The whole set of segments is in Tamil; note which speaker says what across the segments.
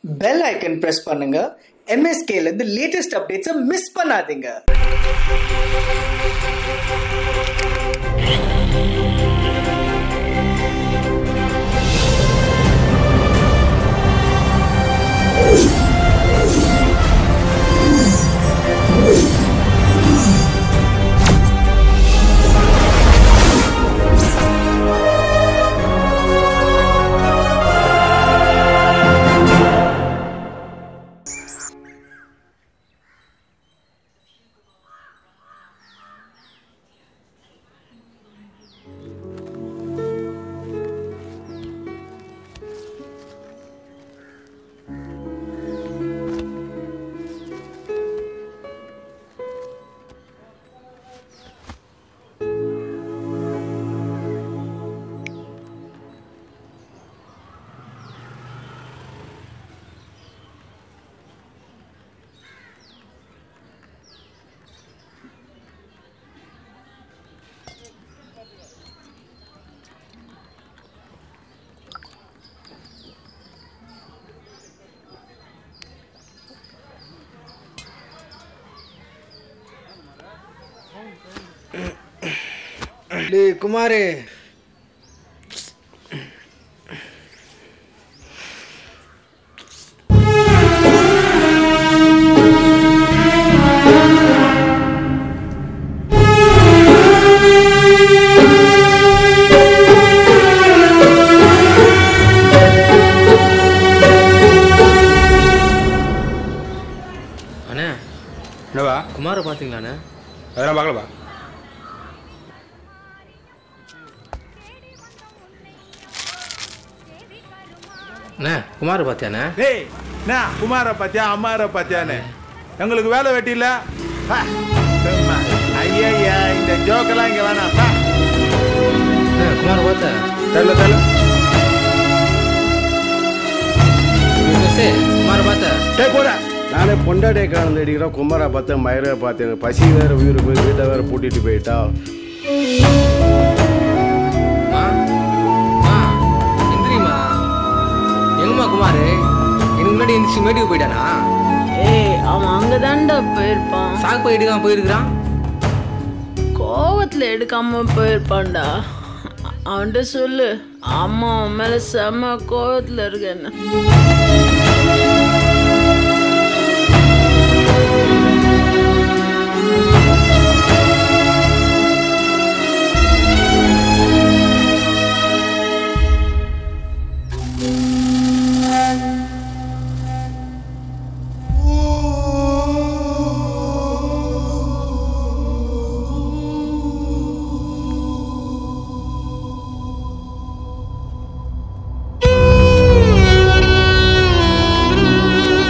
Speaker 1: பெல் ஐக்கன் பிரஸ் பண்ணுங்க MSK ல இருந்து லேட்டஸ்ட் அப்டேட்ஸை மிஸ் பண்ணாதீங்க
Speaker 2: டேய் குமாரு
Speaker 3: அண்ணே
Speaker 4: என்னவா
Speaker 3: குமாரை பார்த்தீங்களாண்ணே
Speaker 4: அதெல்லாம் பார்க்கலப்பா
Speaker 3: அண்ணே குமாரை பார்த்தியாண்ணே
Speaker 5: டேய் என்ன குமார பாத்தியா அம்மார பாத்தியான்னு எங்களுக்கு வேலை வெட்டி இல்ல பா, சும்மா. ஐயையா இந்த ஜோக்கெல்லாம் இங்க வேணாம் பா.
Speaker 3: அண்ணே குமாரை பார்த்த
Speaker 4: தெரியல தெரியல
Speaker 3: மிஸ்ஸே குமாரை பார்த்த
Speaker 5: டேய் போடா
Speaker 6: நானே பொண்டாட்டியை கலந்து அடிக்கிறோம் குமாரை பார்த்தேன் மயிரை பார்த்தேன் பசி வேற உயிர் போய் வீட்டை வேற பூட்டிட்டு போயிட்டா
Speaker 3: மா மா எந்திரிம்மா எங்கம்மா குமார் எனக்கு முன்னாடி எந்திரிச்சு மேட்டுக்கு போயிட்டானா
Speaker 7: ஏய் அவன் அங்கதான்டா போயிருப்பான்
Speaker 3: சாக்கு போய் எடுக்காம போயிருக்கிறான்
Speaker 7: கோவத்துல எடுக்காம போயிருப்பான்டா அவன்கிட்ட சொல்லு அம்மா அவன் மேல செம்ம கோவத்துல இருக்கேன்னு
Speaker 8: ஆ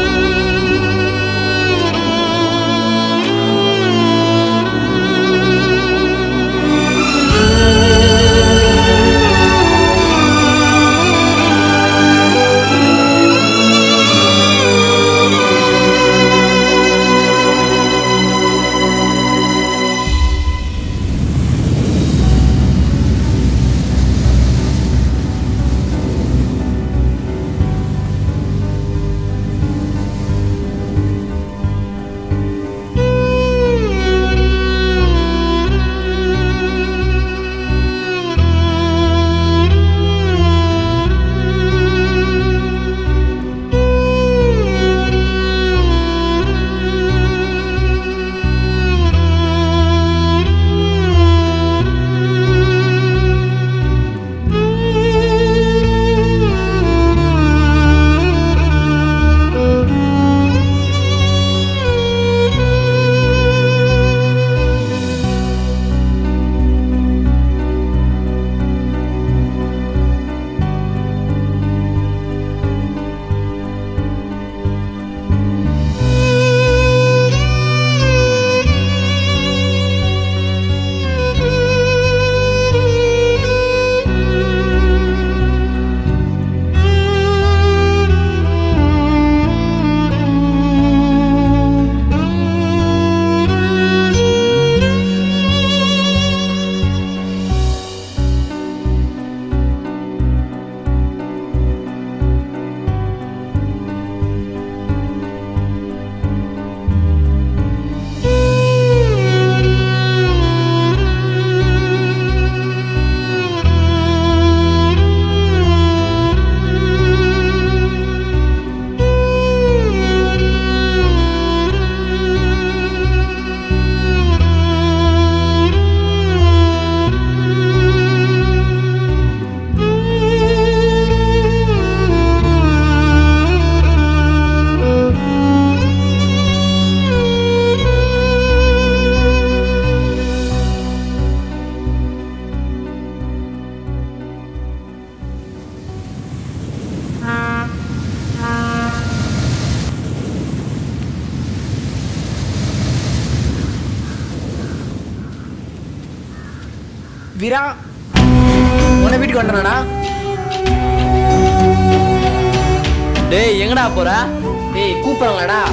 Speaker 2: வீரா உன்னை வீட்டுக்கு வந்துடா
Speaker 8: டேய் எங்கடா போற
Speaker 2: டேய் கூப்பிடுறாங்களாடா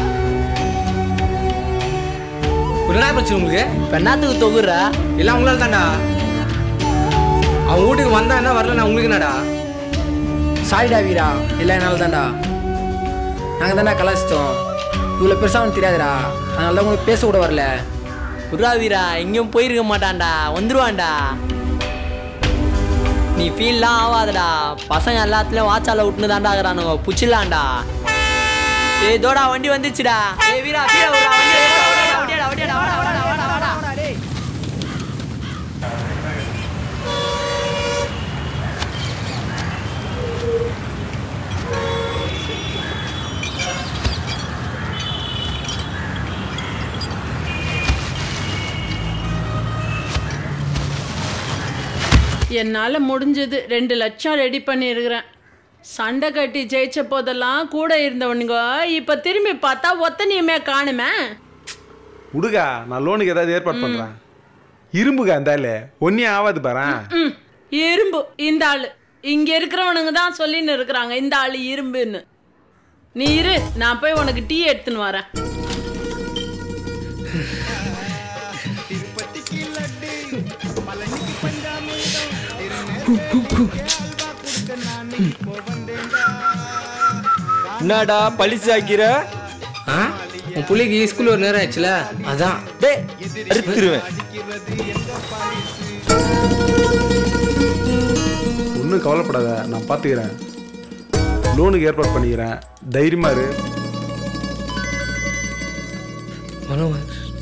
Speaker 3: என்னடா பிரச்சனை உங்களுக்கு
Speaker 8: இப்ப என்னத்துக்கு தொகுற
Speaker 3: எல்லாம் உங்களால தான்டா அவன் வீட்டுக்கு வந்தா என்ன வரல நான் உங்களுக்கு என்னடா
Speaker 2: சாரிடா வீரா இல்லை என்னால் தான்டா நாங்கள் தானே கலாச்சிட்டோம் இவ்வளோ பெருசாக அவனுக்கு தெரியாதுடா அதனால தான் உங்களுக்கு பேச கூட வரல
Speaker 8: புறா வீரா எங்கேயும் போயிருக்க மாட்டான்டா வந்துருவான்டா நீ ஃபீல்லாம் ஆகாதடா பசங்க எல்லாத்துலயும் வாச்சால விட்டுன்னு தாண்டா இருக்கிறானுங்க புச்சிடலாம்டா ஏய் தோடா வண்டி வந்துச்சுடா ஏய் வீரா வீரா விட்றா, வண்டி எடுடா, வண்டியாடா, வண்டியாடா, வண்டியாடா, வாடா, வாடா, வாடா, வாடா.
Speaker 7: என்னால் முடிஞ்சது ரெண்டு லட்சம் ரெடி பண்ணியிருக்கிறேன் சண்டை கட்டி ஜெயிச்ச போதெல்லாம் கூட இருந்தவனுங்க இப்போ திரும்பி பார்த்தா ஒத்தனையுமே காணுமே
Speaker 5: விடுகா நான் லோனுக்கு ஏதாவது ஏற்பாடு பண்றேன் இரும்புகா இருந்தாலே ஒன்னும் ஆகாது பாரேன்
Speaker 7: ம் இரும்பு இந்த ஆளு இங்க இருக்கிறவனுங்க தான் சொல்லின்னு இருக்கிறாங்க இந்த ஆளு இரும்புன்னு நீ இரு நான் போய் உனக்கு டீ எடுத்துன்னு வரேன்
Speaker 8: என்னடா பழிச்சு ஆக்கிற
Speaker 3: ஆ உன் பிள்ளைக்கு ஸ்கூல் ஒரு நேரம் ஆச்சுல அதான்
Speaker 8: டேய் அறுத்துருவேன்
Speaker 5: ஒன்றும் கவலைப்படாத நான் பார்த்துக்கிறேன் லோனுக்கு ஏற்பாடு பண்ணிக்கிறேன் தைரியமா இரு
Speaker 3: மனோகர்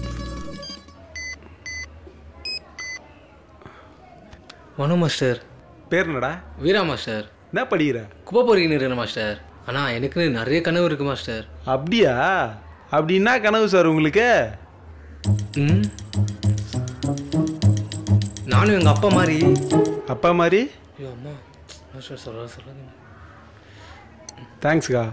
Speaker 3: மனோ மாஸ்டர்
Speaker 5: பேர் என்னடா
Speaker 3: வீரா மாஸ்டர்
Speaker 5: என்ன படிக்கிற
Speaker 3: குப்பை பொறுக்கின்னு இருக்கிறேன் மாஸ்டர் ஆனால் எனக்குன்னு நிறைய கனவு இருக்கு மாஸ்டர்
Speaker 5: அப்படியா அப்படின்னா கனவு சார் உங்களுக்கு
Speaker 3: ம் நானும் எங்கள் அப்பா மாதிரி
Speaker 5: அப்பா மாதிரி
Speaker 3: ஐயோ அம்மா மாஸ்டர் சொல்ல சொல்லாதீங்க
Speaker 5: தேங்க்ஸ்க்கா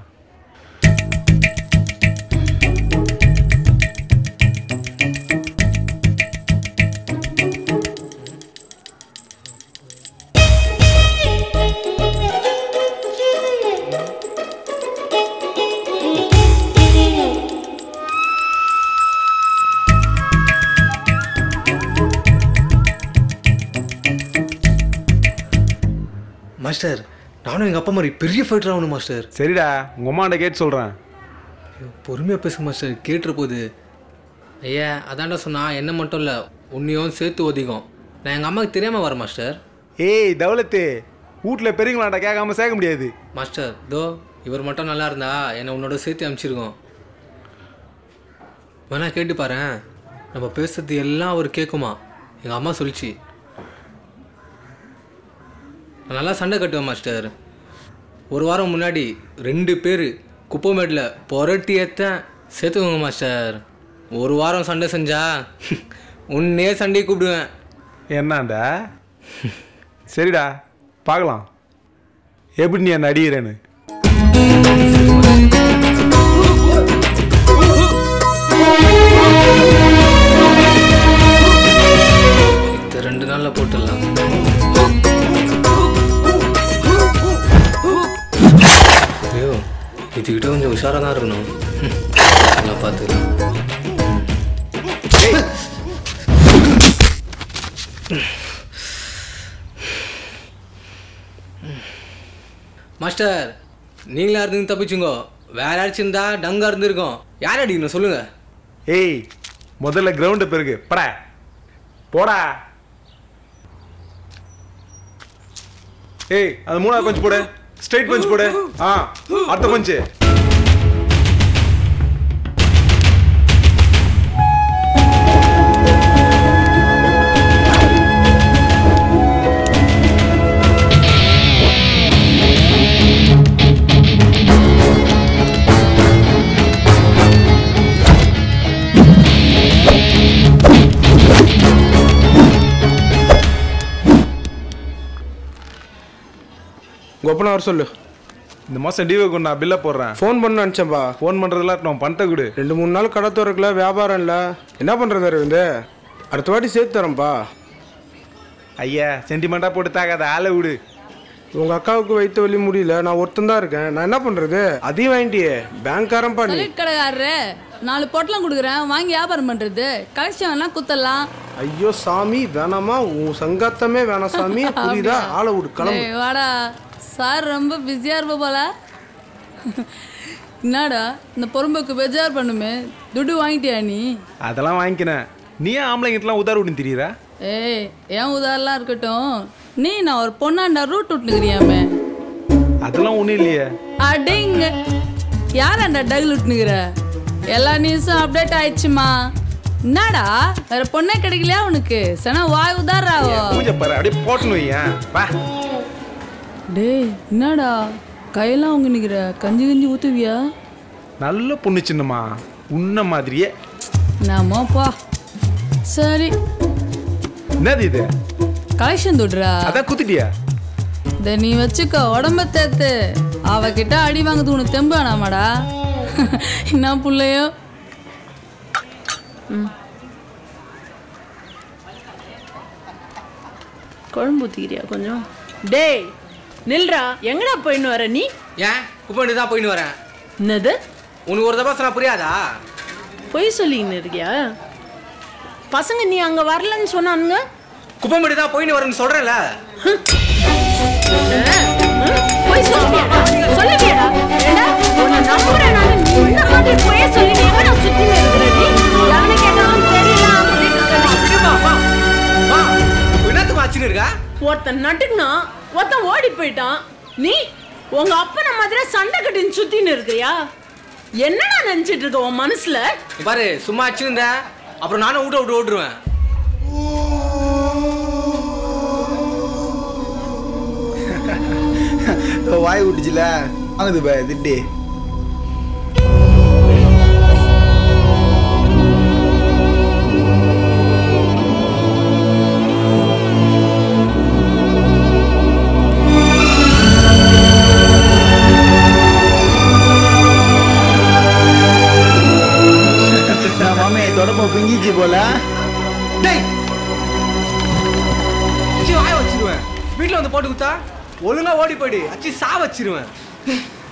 Speaker 3: மாஸ்டர் நானும் எங்கள் அப்பா மாதிரி பெரிய ஃபைட்டர் ஆகணும் மாஸ்டர்
Speaker 5: சரிடா உங்கள் அம்மாண்ட கேட்டு சொல்கிறேன்
Speaker 3: ஐயோ பொறுமையாக பேசுங்க மாஸ்டர் கேட்டுற போது ஐயா அதான்டா சொன்னா என்ன மட்டும் இல்லை உன்னையும் சேர்த்து ஒதிக்கும் நான் எங்கள் அம்மாவுக்கு தெரியாமல் வரேன் மாஸ்டர்
Speaker 5: ஏய் தவலத்து வீட்டில் பெரியங்களாண்ட கேட்காம சேர்க்க முடியாது
Speaker 3: மாஸ்டர் தோ இவர் மட்டும் நல்லா இருந்தா என்னை உன்னோட சேர்த்து அனுப்பிச்சிருக்கோம் வேணா கேட்டு பாரேன் நம்ம பேசுறது எல்லாம் அவர் கேட்குமா எங்கள் அம்மா சொல்லிச்சு நான் நல்லா சண்டை கட்டுவேன் மாஸ்டர் ஒரு வாரம் முன்னாடி ரெண்டு பேர் குப்பைமேட்டில் புரட்டி ஏத்தேன் சேர்த்துக்கோங்க மாஸ்டர் ஒரு வாரம் சண்டை செஞ்சா உன்னே சண்டையை கூப்பிடுவேன்
Speaker 5: என்னண்டா சரிடா பார்க்கலாம் எப்படி நீ என்ன அடிக்கிறேன்னு
Speaker 3: இந்த ரெண்டு நாளில் போட்டுடலாம் ஐயோ இதுக்கிட்ட கொஞ்சம் உஷாராக தான் இருக்கணும் ம், நல்லா பார்த்துக்கலாம் மாஸ்டர் நீங்களா இருந்து தப்பிச்சுங்கோ வேற யாராச்சும் இருந்தா டங்கா இருந்திருக்கோம் யார் அடிக்கணும் சொல்லுங்க
Speaker 5: ஏய் முதல்ல கிரவுண்டு பெருக்கு படா போடா ஏய் அது மூணாவது பஞ்ச் போடு ஸ்ட்ரைட் பஞ்ச் போடு ஆ அடுத்த பஞ்சு
Speaker 6: கொப்பனை வர சொல்லு
Speaker 5: இந்த மாசம் டிவி கொண்டு நான் பில்லை போடுறேன்
Speaker 6: ஃபோன் பண்ண நினச்சேன்பா
Speaker 5: ஃபோன் பண்றதெல்லாம் நான் பண்ணிட்ட கொடு
Speaker 6: ரெண்டு மூணு நாள் கடை திறக்கல வியாபாரம் இல்லை என்ன பண்ணுறது அரவிந்த் அடுத்த வாட்டி சேர்த்து தரேன்ப்பா
Speaker 5: ஐயா சென்டிமெண்ட்டாக போட்டு தாக்காத ஆளை விடு
Speaker 6: உங்க அக்காவுக்கு வைத்த வழி முடியல நான் ஒருத்தன் தான் இருக்கேன் நான் என்ன பண்றது அதையும் வாங்கிட்டியே பேங்க்காரன் பண்ணி
Speaker 9: சொல்லிட்டு கடைக்காரரு நாலு பொட்டலம் கொடுக்குறேன் வாங்கி வியாபாரம் பண்றது கலெக்ஷன் வேணா குத்தலாம்
Speaker 6: ஐயோ சாமி வேணாமா உன் சங்காத்தமே வேணாம் சாமி புரியுதா ஆளை விடு கிளம்பு
Speaker 9: ஏய், வாடா சார் ரொம்ப பிஸியா இருப்ப போல என்னடா இந்த பொறும்புக்கு பெஜார் பண்ணுமே துட்டு வாங்கிட்டியா நீ
Speaker 5: அதெல்லாம் வாங்கிக்கினேன் நீ ஏன் ஆம்பளைங்கிட்டலாம் உதார விட்டு தெரியுறா
Speaker 9: ஏய் ஏன் உதாரெல்லாம் இருக்கட்டும் நீ நான் ஒரு பொண்ணாண்டா ரூட் விட்டுனுக்கிறியாமே
Speaker 5: அதெல்லாம் ஒன்றும் இல்லையே
Speaker 9: அடிங்க யாராண்டா டகுல் விட்டுனுக்குற எல்லா நியூஸும் அப்டேட் ஆயிடுச்சுமா என்னடா வேற பொண்ணே கிடைக்கலையா உனக்கு சனா வாய் உதாராவோ
Speaker 5: பூஜை பாரு அப்படியே போட்டுன்னு வையேன் வா
Speaker 9: டேய் என்னடா கையெல்லாம் அவங்க நிக்கிற கஞ்சி கஞ்சி ஊத்துவியா
Speaker 5: நல்ல பொண்ணு சின்னம்மா உன்ன மாதிரியே
Speaker 9: நாமப்பா சரி
Speaker 5: என்னது இது
Speaker 9: கலெக்ஷன் தொடுறா
Speaker 5: அதான் குத்திட்டியா
Speaker 9: இதை நீ வச்சுக்கோ உடம்ப தேத்து அவகிட்ட அடி வாங்குறது உனக்கு தெம்பு வேணாமாடா என்ன புள்ளையோ
Speaker 7: குழம்பு ஊற்றிக்கிறியா கொஞ்சம் டேய் நில்றா எங்கடா போயின்னு வர நீ
Speaker 3: ஏன் குப்பை தான் போயின்னு வரேன்
Speaker 7: என்னது
Speaker 3: உனக்கு ஒரு தப்பா சொன்னா புரியாதா
Speaker 7: பொய் சொல்லிக்கின்னு இருக்கியா பசங்க நீ அங்க வரலன்னு சொன்னானுங்க
Speaker 3: குப்பை தான் போயின்னு வரேன்னு சொல்றேன்ல
Speaker 7: பொய் சொல்லுவியாடா சொல்லுவியாடா ஏடா உன்னை நம்புறேன் நான் நீ இந்த மாதிரி பொய்ய சொல்லி நீ எங்கடா சுத்தி இருக்கிற நீ யாருன்னு கேட்டாலும் தெரியல சொல்லிட்டு இருக்க நீ.
Speaker 3: என்னத்துக்கு ஆச்சுன்னு இருக்கா
Speaker 7: ஒருத்தன் நட்டுக்குனா ஒருத்தன் ஓடி போயிட்டான் நீ உங்க அப்பனை மாதிரி சண்டை கட்டின்னு சுத்தின்னு இருக்கியா என்னடா நினைச்சிட்டு இருக்க உன் மனசுல
Speaker 3: இங்க பாரு சும்மா வச்சிருந்தேன் அப்புறம் நானும் விட்டு விட்டு ஓட்டுருவேன்
Speaker 10: வாய் விட்டுச்சுல வாங்குது பா திட்டி மாமே தொடப்ப பிஞ்சிச்சு போல
Speaker 3: டேய் அச்சி வாய வச்சிருவேன் வீட்டில் வந்து போட்டு குத்தா ஒழுங்கா ஓடி போயிடு அச்சி சா வச்சிருவேன்